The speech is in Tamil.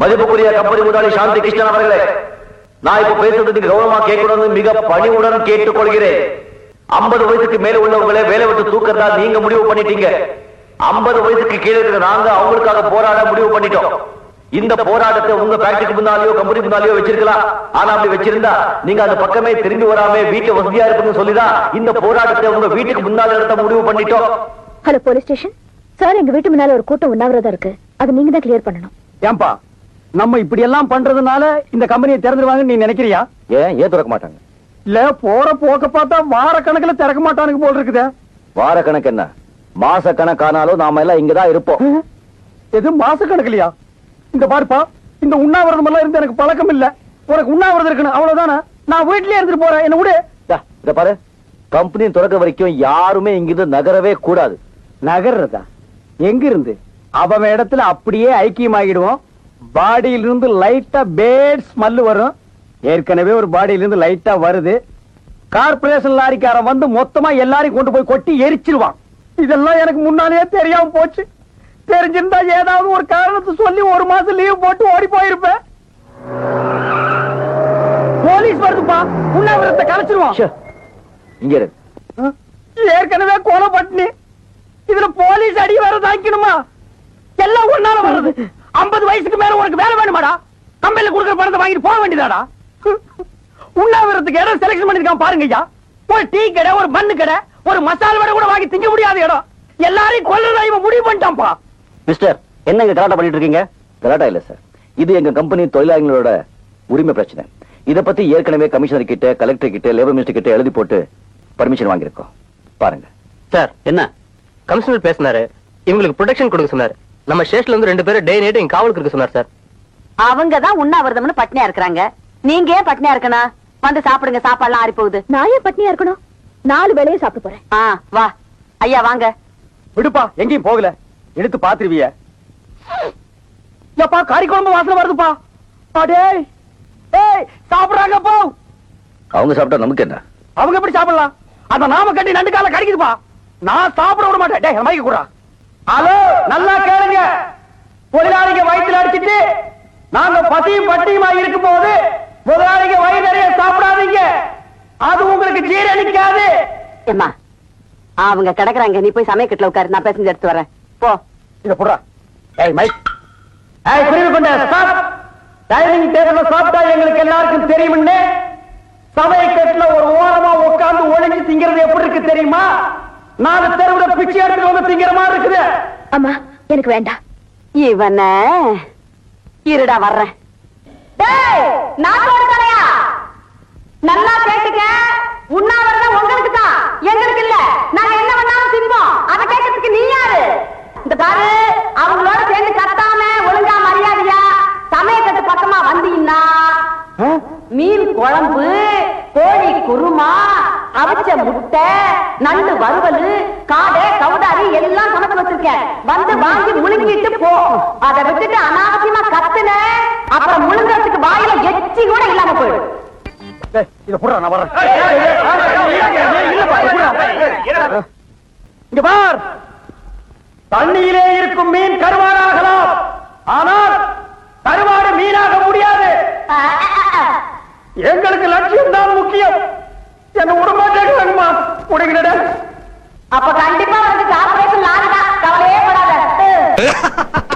மதிப்புக்குரிய கம்பெனி முதலாளி சாந்தி கிருஷ்ணன் அவர்களே நான் இப்ப பேசுறது நீங்க கௌரவமா கேட்கணும்னு மிக பணிவுடன் கேட்டுக்கொள்கிறேன் ஐம்பது வயசுக்கு மேல உள்ளவங்களை வேலை விட்டு தூக்கறதா நீங்க முடிவு பண்ணிட்டீங்க ஐம்பது வயசுக்கு கீழே இருக்கிற நாங்க அவங்களுக்காக போராட முடிவு பண்ணிட்டோம் இந்த போராட்டத்தை உங்க ஃபேக்டரிக்கு முன்னாலேயோ கம்பெனி முன்னாலேயோ வச்சிருக்கலாம் ஆனா அப்படி வச்சிருந்தா நீங்க அந்த பக்கமே திரும்பி வராம வீட்டு வசதியா இருக்குன்னு சொல்லிதான் இந்த போராட்டத்தை உங்க வீட்டுக்கு முன்னால நடத்த முடிவு பண்ணிட்டோம் ஹலோ போலீஸ் ஸ்டேஷன் சார் எங்க வீட்டு முன்னால ஒரு கூட்டம் உண்ணாவிரதம் இருக்கு அது நீங்க தான் கிளியர் பண்ணணும் ஏன்பா நம்ம இப்படி எல்லாம் பண்றதுனால இந்த கம்பெனியை திறந்துருவாங்கன்னு நீ நினைக்கிறியா ஏன் ஏன் திறக்க மாட்டாங்க இல்ல போற போக்க பார்த்தா வார கணக்குல திறக்க மாட்டானுங்க போல் இருக்குதே வார கணக்கு என்ன மாச கணக்கானாலும் நாம எல்லாம் இங்கதான் இருப்போம் எது மாச கணக்குலயா இந்த பாருப்பா இந்த உண்ணாவிரதம் எல்லாம் இருந்து எனக்கு பழக்கம் இல்ல உனக்கு உண்ணாவிரதம் இருக்கணும் அவ்வளவுதானே நான் வீட்லயே இருந்துட்டு போறேன் என்ன விடு டா, இத பாரு கம்பெனி திறக்க வரைக்கும் யாருமே இங்கிருந்து நகரவே கூடாது நகர்றதா எங்க இருந்து அவன் இடத்துல அப்படியே ஐக்கியமாகிடுவோம் பாடியில இருந்து லைட்டா பேட் ஸ்மெல் வரும் ஏற்கனவே ஒரு பாடியில இருந்து லைட்டா வருது கார்பரேஷன் லாரிக்காரன் வந்து மொத்தமா எல்லாரையும் கொண்டு போய் கொட்டி எரிச்சிருவான் இதெல்லாம் எனக்கு முன்னாலேயே தெரியாம போச்சு தெரிஞ்சிருந்தா ஏதாவது ஒரு காரணத்தை சொல்லி ஒரு மாசம் லீவ் போட்டு ஓடி போயிருப்பேன் போலீஸ் வருதுப்பா உண்ணாவிரத்தை கலைச்சிருவான் ச்சே, இங்க இரு ஏற்கனவே கொலை பட்டினி இதுல போலீஸ் அடி வேற தாக்கணுமா எல்லாம் ஒன்னால வருது 50 வயசுக்கு மேல உனக்கு வேலை வேணுமாடா கம்பெனில கொடுக்குற பணத்தை வாங்கிட்டு போக வேண்டியதாடா உண்ணாவிரத்துக்கு இடம் செலக்ஷன் பண்ணிருக்கான் பாருங்க ஐயா ஒரு டீ கடை ஒரு மண்ணு கடை ஒரு மசாலா வடை கூட வாங்கி திங்க முடியாத இடம் எல்லாரையும் கொல்றதா இவன் முடிவு பண்ணிட்டான்ப்பா மிஸ்டர் என்ன இங்க கலாட்டா பண்ணிட்டு இருக்கீங்க கலாட்டா இல்ல சார் இது எங்க கம்பெனி தொழிலாளர்களோட உரிமை பிரச்சனை இத பத்தி ஏற்கனவே கமிஷனர் கிட்ட கலெக்டர் கிட்ட லேபர் மினிஸ்டர் கிட்ட எழுதி போட்டு பர்மிஷன் வாங்கியிருக்கோம் பாருங்க சார் என்ன கமிஷனர் பேசினாரு இவங்களுக்கு ப்ரொடெக்ஷன் கொடுக்க சொன்னாரு நம்ம ஸ்டேஷன்ல இருந்து ரெண்டு பேரும் டே நைட் இங்க காவலுக்கு இருக்க சொன்னார் சார் அவங்க தான் உண்ணாவிரதம்னு பட்னியா இருக்கிறாங்க நீங்க ஏன் பட்னியா இருக்கணும் வந்து சாப்பிடுங்க சாப்பாடுலாம் ஆறி போகுது நான் ஏன் பட்னியா இருக்கணும் நாலு வேளையும் சாப்பிட்டு போறேன் ஆ வா ஐயா வாங்க விடுப்பா எங்கேயும் போகல எடுத்து பாத்துருவிய எப்பா கறி குழம்பு வாசனை வருதுப்பா அடே ஏய் சாப்பிடுறாங்க போ அவங்க சாப்பிட்டா நமக்கு என்ன அவங்க எப்படி சாப்பிடலாம் அந்த நாம கட்டி நண்டு கால கடிக்குதுப்பா நான் சாப்பிட விட மாட்டேன் டேய் மைக்க கூடா ஹலோ நல்லா கேளுங்க தொழிலாளிங்க வயிற்றுல அடிச்சிட்டு நாங்க பசியும் பட்டியுமா இருக்கும் போது முதலாளிங்க வயிறு நிறைய சாப்பிடாதீங்க அது உங்களுக்கு ஜீரணிக்காது ஏம்மா அவங்க கிடக்குறாங்க நீ போய் சமயக்கட்டுல உட்காரு நான் பேசஞ்சு எடுத்து வரேன் போ இத புடுறா ஏய் மைக் ஏய் புரியுது கொண்ட ஸ்டாப் டைனிங் டேபிள்ல சாப்பிட்டா எங்களுக்கு எல்லாருக்கும் தெரியும்னு சமயக்கட்டுல ஒரு ஓரமா உட்கார்ந்து ஒளிஞ்சு திங்கிறது எப்படி இருக்கு தெரியுமா நாலு தெருவுல பிச்சை எடுத்து வந்து திங்கிற மாதிரி இருக்குது அம்மா எனக்கு வேண்டாம் இவன இருடா வர்றேன் நாட்டோட தலையா நல்லா கேட்டுக்க உண்ணாவிரதம் உங்களுக்கு தான் எங்களுக்கு இல்ல நாங்க என்ன பண்ணாலும் தின்போம் அத கேட்கறதுக்கு நீ யாரு இந்த பாரு அவங்களோட சேர்ந்து கத்தாம ஒழுங்கா மரியாதையா சமயக்கட்டு பக்கமா வந்தீங்கன்னா மீன் குழம்பு கோழி குருமா அவிச்ச முட்டை நண்டு வறுவல் காடை கவுதாரி எல்லாம் சமைச்சு வச்சிருக்கேன் வந்து வாங்கி முழுங்கிட்டு போ அதை விட்டுட்டு அனாவசியமா கத்துன அப்புறம் முழுங்கறதுக்கு வாயில எச்சி கூட இல்லாம போயிடும் டேய், இத புடுறா நான் வரேன் இல்லப்பா, இத புடுறா. இங்க பார் தண்ணியிலே இருக்கும் மீன் கருவாடாகலாம் ஆனா